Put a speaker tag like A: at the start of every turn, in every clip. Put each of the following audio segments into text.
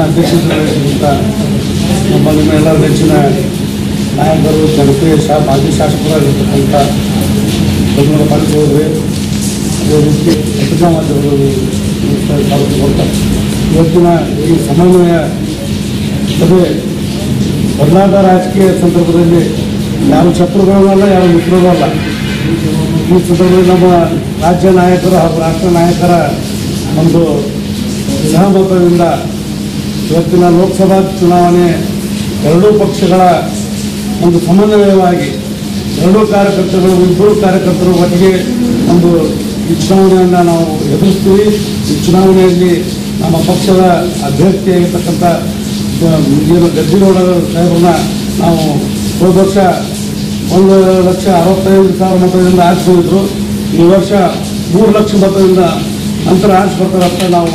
A: ಅಧ್ಯಕ್ಷತೆ ವಹಿಸಿದಂಥ ನಮ್ಮ ನಿಮ್ಮೆಲ್ಲರ ನೆಚ್ಚಿನ ನಾಯಕರು ಜನಪ್ರಿಯ ಶಾ ಮಾಜಿ ಶಾಸಕರಾಗಿರ್ತಕ್ಕಂಥ ಬೆಂಗಳೂರು ಪಾಲಿಕೆ ಹೋದರೆ ಅದೇ ರೀತಿ ಪತ್ರಿಕಾ ಮಾಧ್ಯಮಗಳು ತಾಲೂಕು ಕೊಡ್ತಾರೆ ಇವತ್ತಿನ ಈ ಸಮನ್ವಯ ಸಭೆ ಬದಲಾದ ರಾಜಕೀಯ ಸಂದರ್ಭದಲ್ಲಿ ಯಾರು ಶತ್ರುಗಳೂ ಅಲ್ಲ ಯಾರು ಮಿತ್ರರೂ ಅಲ್ಲ ಈ ಸಂದರ್ಭದಲ್ಲಿ ನಮ್ಮ ರಾಜ್ಯ ನಾಯಕರು ಹಾಗೂ ರಾಷ್ಟ್ರ ನಾಯಕರ ಒಂದು ಸಹಮತದಿಂದ ಇವತ್ತಿನ ಲೋಕಸಭಾ ಚುನಾವಣೆ ಎರಡೂ ಪಕ್ಷಗಳ ಒಂದು ಸಮನ್ವಯವಾಗಿ ಎರಡೂ ಕಾರ್ಯಕರ್ತರು ಇಬ್ಬರು ಕಾರ್ಯಕರ್ತರು ಒಟ್ಟಿಗೆ ಒಂದು ಈ ಚುನಾವಣೆಯನ್ನು ನಾವು ಎದುರಿಸ್ತೀವಿ ಈ ಚುನಾವಣೆಯಲ್ಲಿ ನಮ್ಮ ಪಕ್ಷದ ಅಭ್ಯರ್ಥಿಯಾಗಿರ್ತಕ್ಕಂಥ ಏನು ಗದ್ದಿಗೌಡ ಸಾಹೇಬ್ರನ್ನ ನಾವು ಹೋದ ವರ್ಷ ಒಂದು ಲಕ್ಷ ಅರವತ್ತೈದು ಸಾವಿರ ಮತದಿಂದ ಆರಿಸಿದ್ರು ಈ ವರ್ಷ ಮೂರು ಲಕ್ಷ ಮತದಿಂದ ನಂತರ ಆರಿಸಿ ಬರ್ತಾರಂತ ನಾವು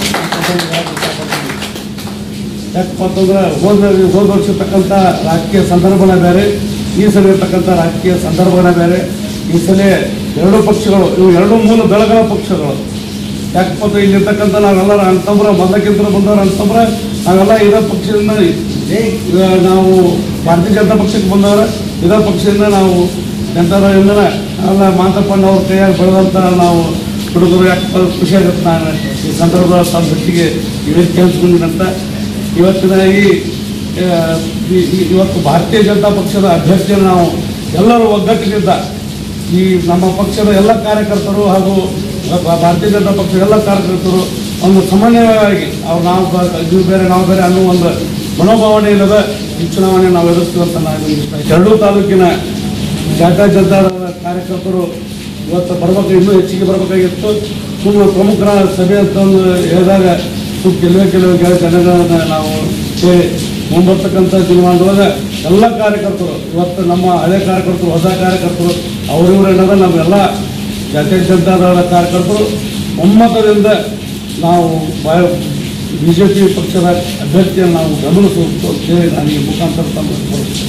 A: ಯಾಕಪ್ಪ ಅಂತಂದ್ರೆ ಹೋದ ಹೋದ ವರ್ಷ ಇರ್ತಕ್ಕಂಥ ರಾಜಕೀಯ ಸಂದರ್ಭನ ಬೇರೆ ಈ ಸಲ ಇರ್ತಕ್ಕಂಥ ರಾಜಕೀಯ ಸಂದರ್ಭನ ಬೇರೆ ಈ ಸಲ ಎರಡೂ ಪಕ್ಷಗಳು ಇವು ಎರಡು ಮೂಲ ಬೆಳಗಾವ ಪಕ್ಷಗಳು ಯಾಕಪ್ಪ ಅಂದ್ರೆ ಇಲ್ಲಿರ್ತಕ್ಕಂಥ ನಾವೆಲ್ಲರ ಅಣ್ತಂಬ್ರ ಬಂದಕ್ಕಿಂತ ಬಂದವರು ಅಣ್ತಂಬ್ರ ನಾವೆಲ್ಲ ಇದೇ ಪಕ್ಷದಿಂದ ಏ, ಈಗ ನಾವು ಭಾರತೀಯ ಜನತಾ ಪಕ್ಷಕ್ಕೆ ಬಂದವರ ಇದೇ ಪಕ್ಷದಿಂದ ನಾವು ಜನತಾದಳದಿಂದ ಎಲ್ಲ ಮಾತಪ್ಪಣ್ಣ ಅವ್ರ ಕೈಯಾಗಿ ಬೆಳೆದಂಥ ನಾವು ಹುಡುಗರು ಯಾಕಪ್ಪ ಖುಷಿ ಆಗುತ್ತೆ ನಾನು ಈ ಸಂದರ್ಭದಲ್ಲಿ ತಮ್ಮ ಜೊತೆಗೆ ಇವತ್ತು ಕೇಳಿಸ್ಕೊಂಡಿನಂತ ಇವತ್ತಿನ ಈ ಆ, ಈ- ಈ- ಇವತ್ತು ಭಾರತೀಯ ಜನತಾ ಪಕ್ಷದ ಅಭ್ಯರ್ಥಿಯನ್ನು ನಾವು ಎಲ್ಲರೂ ಒಗ್ಗಟ್ಟಿನಿಂದ ಈ ನಮ್ಮ ಪಕ್ಷದ ಎಲ್ಲ ಕಾರ್ಯಕರ್ತರು ಹಾಗೂ ಭಾ- ಭಾರತೀಯ ಜನತಾ ಪಕ್ಷದ ಎಲ್ಲ ಕಾರ್ಯಕರ್ತರು ಒಂದು ಸಮನ್ವಯವಾಗಿ ಅವ್ರು ನಾವು ಬ- ಇದು ಬೇರೆ ನಾವು ಬೇರೆ ಅನ್ನೋ ಒಂದು ಮನೋಭಾವನೆ ಇಲ್ಲದ ಈ ಚುನಾವಣೆ ನಾವು ಎದುರಿಸ್ತೀವಿ ಅಂತ ನಾನು ಇಷ್ಟ ಎರಡೂ ತಾಲೂಕಿನ ಜಾತ್ಯಾ ಜನತಾದಳದ ಕಾರ್ಯಕರ್ತರು ಇವತ್ತು ಬರ್ಬೇಕು ಇನ್ನೂ ಹೆಚ್ಚಿಗೆ ಬರಬೇಕಾಗಿತ್ತು ಸುಮ್ಮನೆ ಪ್ರಮುಖರ ಸಭೆ ಅಂತ ಒಂದು ಹೇಳಿದಾಗ ಸುಮ್ಮ ಕೆಲವೇ ಕೆಲವು ಕೆಲ ಜನಗಳನ್ನ ನಾವು ಸೇರಿ ಮುಂಬರ್ತಕ್ಕಂಥ ದಿನಮಾನದೊಳಗ ಎಲ್ಲ ಕಾರ್ಯಕರ್ತರು ಇವತ್ತು ನಮ್ಮ ಹಳೆ ಕಾರ್ಯಕರ್ತರು ಹೊಸ ಕಾರ್ಯಕರ್ತರು ಅವರಿವರು ಏನದ ನಮ್ಮೆಲ್ಲ ಜಾತ್ಯಾ ಜನತಾದಳದ ಕಾರ್ಯಕರ್ತರು ಒಮ್ಮತದಿಂದ ನಾವು ಬಿ ಜೆ ಪಿ ಪಕ್ಷದ ಅಭ್ಯರ್ಥಿಯನ್ನು ನಾವು ಗಮನಿಸಬೇಕು ಅಂತೇಳಿ ನಾನು ಈ ಮುಖಾಂತರ ತಮ್ಮ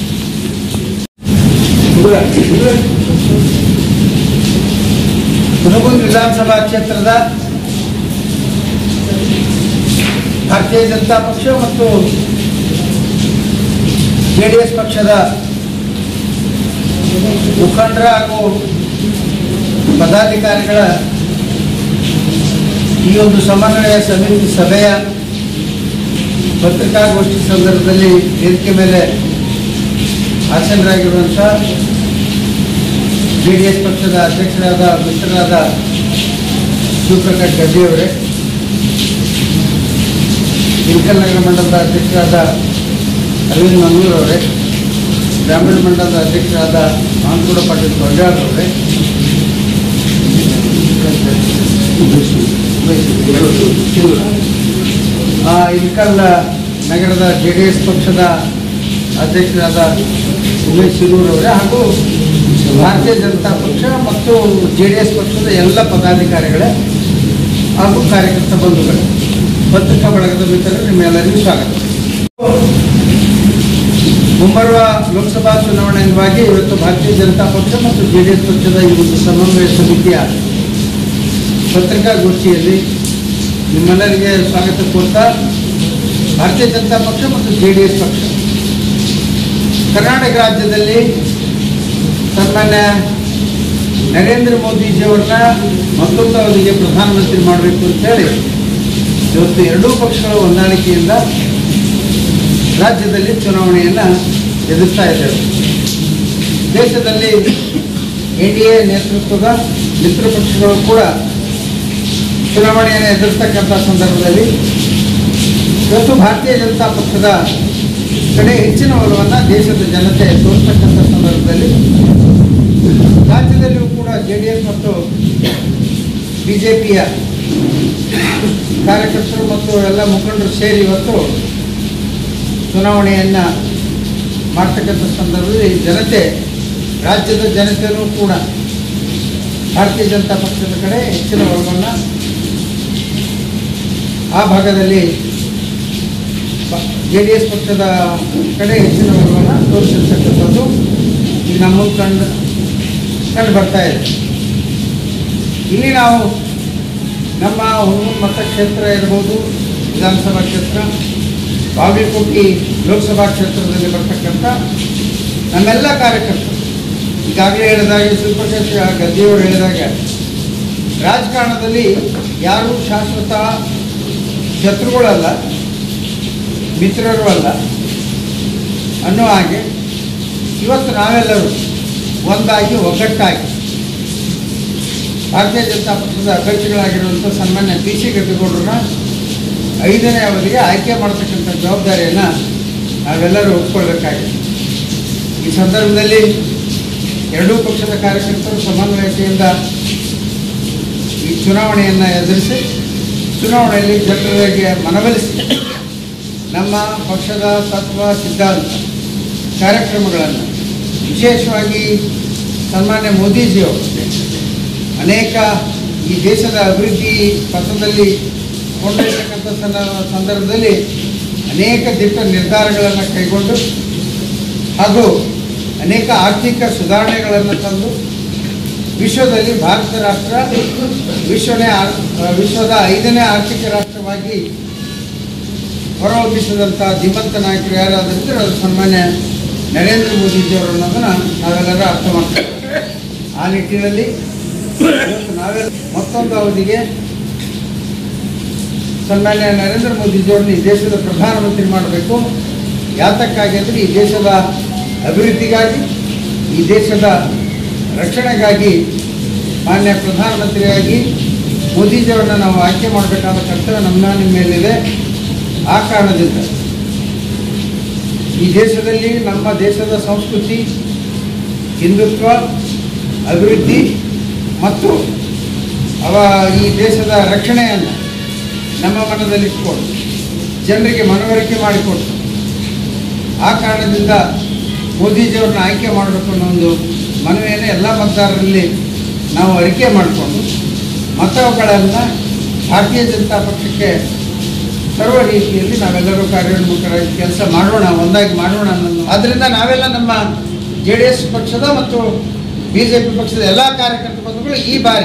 B: ಹುನಗುಂದ ವಿಧಾನಸಭಾ ಕ್ಷೇತ್ರದ ಭಾರತೀಯ ಜನತಾ ಪಕ್ಷ ಮತ್ತು ಜೆ ಡಿ ಎಸ್ ಪಕ್ಷದ ಮುಖಂಡರ ಹಾಗೂ ಪದಾಧಿಕಾರಿಗಳ ಈ ಒಂದು ಸಮನ್ವಯ ಸಮಿತಿ ಸಭೆಯ ಪತ್ರಿಕಾಗೋಷ್ಠಿ ಸಂದರ್ಭದಲ್ಲಿ ವೇದಿಕೆ ಮೇಲೆ ಆಸೀನರಾಗಿರುವಂಥ ಜೆ ಡಿ ಎಸ್ ಪಕ್ಷದ ಅಧ್ಯಕ್ಷರಾದ ಮಿತ್ರರಾದ ಶಿವಪ್ರಕಾಶ್ ಗಡ್ಡಿ ಅವರೇ ಇಳಕಲ್ ನಗರ ಮಂಡಲದ ಅಧ್ಯಕ್ಷರಾದ ಅರವಿಂದ್ ಮಂಗಳೂರು ಅವರೇ ಗ್ರಾಮೀಣ ಮಂಡಲದ ಅಧ್ಯಕ್ಷರಾದ ಮಾನ್ಕೂಡ ಪಾಟೀಲ್ ಕೊಂಡಾಳ್ ಅವರೇ ಆ, ಇಳಕಲ್ ನಗರದ ಜೆ ಡಿ ಎಸ್ ಪಕ್ಷದ ಅಧ್ಯಕ್ಷರಾದ ಉಮೇಶ್ ಶಿರೂರ್ ಅವರೇ ಹಾಗೂ ಭಾರತೀಯ ಜನತಾ ಪಕ್ಷ ಮತ್ತು ಜೆ ಡಿ ಎಸ್ ಪಕ್ಷದ ಎಲ್ಲ ಪದಾಧಿಕಾರಿಗಳೇ ಹಾಗೂ ಕಾರ್ಯಕರ್ತ ಬಂಧುಗಳೇ ಪತ್ರಿಕಾ ಬಳಗದ ಮಿತ್ರರು ನಿಮ್ಮೆಲ್ಲರಿಗೂ ಸ್ವಾಗತ ಮುಂಬರುವ ಲೋಕಸಭಾ ಚುನಾವಣೆ ಅಂಗವಾಗಿ ಇವತ್ತು ಭಾರತೀಯ ಜನತಾ ಪಕ್ಷ ಮತ್ತು ಜೆ ಡಿ ಎಸ್ ಪಕ್ಷದ ಈ ಒಂದು ಸಮನ್ವಯ ಸಮಿತಿಯ ಪತ್ರಿಕಾಗೋಷ್ಠಿಯಲ್ಲಿ ನಿಮ್ಮೆಲ್ಲರಿಗೆ ಸ್ವಾಗತ ಕೋರ್ತಾ ಭಾರತೀಯ ಜನತಾ ಪಕ್ಷ ಮತ್ತು ಜೆ ಡಿ ಎಸ್ ಪಕ್ಷ ಕರ್ನಾಟಕ ರಾಜ್ಯದಲ್ಲಿ ಸನ್ಮಾನ್ಯ ನರೇಂದ್ರ ಮೋದಿಜಿಯವರನ್ನ ಮತ್ತೊಂದು ಅವಧಿಗೆ ಪ್ರಧಾನಮಂತ್ರಿ ಮಾಡಬೇಕು ಅಂತೇಳಿ ಇವತ್ತು ಎರಡೂ ಪಕ್ಷಗಳ ಹೊಂದಾಣಿಕೆಯಿಂದ ರಾಜ್ಯದಲ್ಲಿ ಚುನಾವಣೆಯನ್ನು ಎದುರಿಸ್ತಾ ಇದ್ದೇವೆ ದೇಶದಲ್ಲಿ ಎನ್ ಡಿ ಎ ನೇತೃತ್ವದ ಮಿತ್ರ ಪಕ್ಷಗಳು ಕೂಡ ಚುನಾವಣೆಯನ್ನು ಎದುರಿಸ್ತಕ್ಕಂಥ ಸಂದರ್ಭದಲ್ಲಿ ಇವತ್ತು ಭಾರತೀಯ ಜನತಾ ಪಕ್ಷದ ಕಡೆ ಹೆಚ್ಚಿನ ಒಲವನ್ನು ದೇಶದ ಜನತೆ ತೋರಿಸ್ತಕ್ಕಂಥ ಸಂದರ್ಭದಲ್ಲಿ ರಾಜ್ಯದಲ್ಲಿಯೂ ಕೂಡ ಜೆ ಡಿ ಎಸ್ ಮತ್ತು ಬಿ ಜೆ ಪಿಯ ಕಾರ್ಯಕರ್ತರು ಮತ್ತು ಎಲ್ಲ ಮುಖಂಡರು ಸೇರಿ ಇವತ್ತು ಚುನಾವಣೆಯನ್ನು ಮಾಡ್ತಕ್ಕಂಥ ಸಂದರ್ಭದಲ್ಲಿ ಜನತೆ ರಾಜ್ಯದ ಜನತೆಯೂ ಕೂಡ ಭಾರತೀಯ ಜನತಾ ಪಕ್ಷದ ಕಡೆ ಹೆಚ್ಚಿನ ಒಲವನ್ನು ಆ ಭಾಗದಲ್ಲಿ ಜೆ ಡಿ ಎಸ್ ಪಕ್ಷದ ಕಡೆ ಹೆಚ್ಚಿನ ಒಲವನ್ನು ತೋರಿಸಿರ್ತಕ್ಕಂಥದ್ದು ಈಗ ನಮ್ಮ ಕಂಡು ಕಂಡು ಬರ್ತಾ ಇದೆ ಇಲ್ಲಿ ನಾವು ನಮ್ಮ ಹುಣಗೂರು ಮತಕ್ಷೇತ್ರ ಇರ್ಬೋದು ವಿಧಾನಸಭಾ ಕ್ಷೇತ್ರ ಬಾಗಲಕೋಟೆ ಲೋಕಸಭಾ ಕ್ಷೇತ್ರದಲ್ಲಿ ಬರ್ತಕ್ಕಂಥ ನಮ್ಮೆಲ್ಲ ಕಾರ್ಯಕರ್ತರು ಈಗಾಗಲೇ ಹೇಳಿದಾಗೆ ಶಿವಪ್ರಕಾಶ್ ಗದ್ದಿಯವರು ಹೇಳಿದಾಗೆ ರಾಜಕಾರಣದಲ್ಲಿ ಯಾರೂ ಶಾಶ್ವತ ಶತ್ರುಗಳಲ್ಲ ಮಿತ್ರರು ಅಲ್ಲ ಅನ್ನೋ ಹಾಗೆ ಇವತ್ತು ನಾವೆಲ್ಲರೂ ಒಂದಾಗಿ ಒಗ್ಗಟ್ಟಾಗಿ ಭಾರತೀಯ ಜನತಾ ಪಕ್ಷದ ಅಭ್ಯರ್ಥಿಗಳಾಗಿರುವಂಥ ಸನ್ಮಾನ್ಯ ಪಿ ಸಿ ಗದ್ದಿಗೌಡರನ್ನ ಐದನೇ ಅವಧಿಗೆ ಆಯ್ಕೆ ಮಾಡತಕ್ಕಂಥ ಜವಾಬ್ದಾರಿಯನ್ನು ನಾವೆಲ್ಲರೂ ಒಪ್ಕೊಳ್ಬೇಕಾಗಿದೆ ಈ ಸಂದರ್ಭದಲ್ಲಿ ಎರಡೂ ಪಕ್ಷದ ಕಾರ್ಯಕರ್ತರು ಸಮನ್ವಯತೆಯಿಂದ ಈ ಚುನಾವಣೆಯನ್ನು ಎದುರಿಸಿ ಚುನಾವಣೆಯಲ್ಲಿ ಜನರಿಗೆ ಮನವೊಲಿಸಿ ನಮ್ಮ ಪಕ್ಷದ ತತ್ವ ಸಿದ್ಧಾಂತ ಕಾರ್ಯಕ್ರಮಗಳನ್ನು ವಿಶೇಷವಾಗಿ ಸನ್ಮಾನ್ಯ ಮೋದಿಜಿಯವರು ಅನೇಕ ಈ ದೇಶದ ಅಭಿವೃದ್ಧಿ ಪಥದಲ್ಲಿ ಕೊಂಡೊಯ್ತಕ್ಕಂಥ ಸನ್ನ ಸಂದರ್ಭದಲ್ಲಿ ಅನೇಕ ದಿಟ್ಟ ನಿರ್ಧಾರಗಳನ್ನು ಕೈಗೊಂಡು ಹಾಗೂ ಅನೇಕ ಆರ್ಥಿಕ ಸುಧಾರಣೆಗಳನ್ನು ತಂದು ವಿಶ್ವದಲ್ಲಿ ಭಾರತ ರಾಷ್ಟ್ರ ವಿಶ್ವನೇ ಆ- ವಿಶ್ವದ ಐದನೇ ಆರ್ಥಿಕ ರಾಷ್ಟ್ರವಾಗಿ ಹೊರಹೊಮ್ಮಿಸಿದಂಥ ಧೀಮಂತ ನಾಯಕರು ಯಾರಾದಂದ್ರೆ ಅದು ಸನ್ಮಾನ್ಯ ನರೇಂದ್ರ ಮೋದಿಜಿಯವರು ಅನ್ನೋದನ್ನು ನಾವೆಲ್ಲರೂ ಅರ್ಥ ಮಾಡ್ತೀವಿ ಆ ನಿಟ್ಟಿನಲ್ಲಿ ಇವತ್ತು ನಾವೆಲ್ಲ ಮತ್ತೊಂದು ಅವಧಿಗೆ ಸನ್ಮಾನ್ಯ ನರೇಂದ್ರ ಮೋದಿಜಿಯವ್ರನ್ನ ಈ ದೇಶದ ಪ್ರಧಾನಮಂತ್ರಿ ಮಾಡಬೇಕು ಯಾತಕ್ಕಾಗಿ ಅಂದರೆ ಈ ದೇಶದ ಅಭಿವೃದ್ಧಿಗಾಗಿ ಈ ದೇಶದ ರಕ್ಷಣೆಗಾಗಿ ಮಾನ್ಯ ಪ್ರಧಾನಮಂತ್ರಿಯಾಗಿ ಮೋದಿಜಿಯವ್ರನ್ನ ನಾವು ಆಯ್ಕೆ ಮಾಡಬೇಕಾದ ಕರ್ತವ್ಯ ನಮ್ಮ ನಿಮ್ಮ ಮೇಲಿದೆ ಆ ಕಾರಣದಿಂದ ಈ ದೇಶದಲ್ಲಿ ನಮ್ಮ ದೇಶದ ಸಂಸ್ಕೃತಿ ಹಿಂದುತ್ವ ಅಭಿವೃದ್ಧಿ ಮತ್ತು ಅವ ಈ ದೇಶದ ರಕ್ಷಣೆಯನ್ನು ನಮ್ಮ ಮನದಲ್ಲಿಟ್ಕೊಂಡು ಜನರಿಗೆ ಮನವರಿಕೆ ಮಾಡಿಕೊಟ್ಟು ಆ ಕಾರಣದಿಂದ ಮೋದಿಜಿಯವ್ರನ್ನ ಆಯ್ಕೆ ಮಾಡಬೇಕು ಅನ್ನೋ ಒಂದು ಮನವಿಯನ್ನು ಎಲ್ಲ ಮತದಾರರಲ್ಲಿ ನಾವು ಅರಿಕೆ ಮಾಡಿಕೊಂಡು ಮತಗಳನ್ನು ಭಾರತೀಯ ಜನತಾ ಪಕ್ಷಕ್ಕೆ ಸರ್ವ ರೀತಿಯಲ್ಲಿ ನಾವೆಲ್ಲರೂ ಕಾರ್ಯೋನ್ಮುಖರಾಗಿ ಕೆಲಸ ಮಾಡೋಣ ಒಂದಾಗಿ ಮಾಡೋಣ ಅನ್ನೋದು ಆದ್ದರಿಂದ ನಾವೆಲ್ಲ ನಮ್ಮ ಜೆ ಡಿ ಎಸ್ ಪಕ್ಷದ ಮತ್ತು ಬಿ ಜೆ ಪಿ ಪಕ್ಷದ ಎಲ್ಲ ಕಾರ್ಯಕರ್ತ ಬಂಧುಗಳು ಈ ಬಾರಿ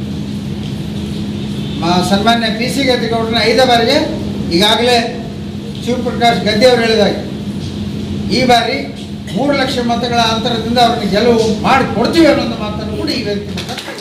B: ಮ- ಸನ್ಮಾನ್ಯ ಪಿ ಸಿ ಗದ್ದಿಗೌಡರನ್ನ ಐದ ಬಾರಿಗೆ ಈಗಾಗಲೇ ಶಿವಪ್ರಕಾಶ್ ಗದ್ದೆ ಅವರು ಹೇಳಿದಾಗೆ ಈ ಬಾರಿ ಮೂರು ಲಕ್ಷ ಮತಗಳ ಅಂತರದಿಂದ ಅವ್ರನ್ನ ಗೆಲುವು ಮಾಡಿ ಕೊಡ್ತೀವಿ ಅನ್ನೋ ಒಂದು ಮಾತನ್ನು ಕೂಡ ಈ ವೇದಿಕೆ ಮೂಲಕ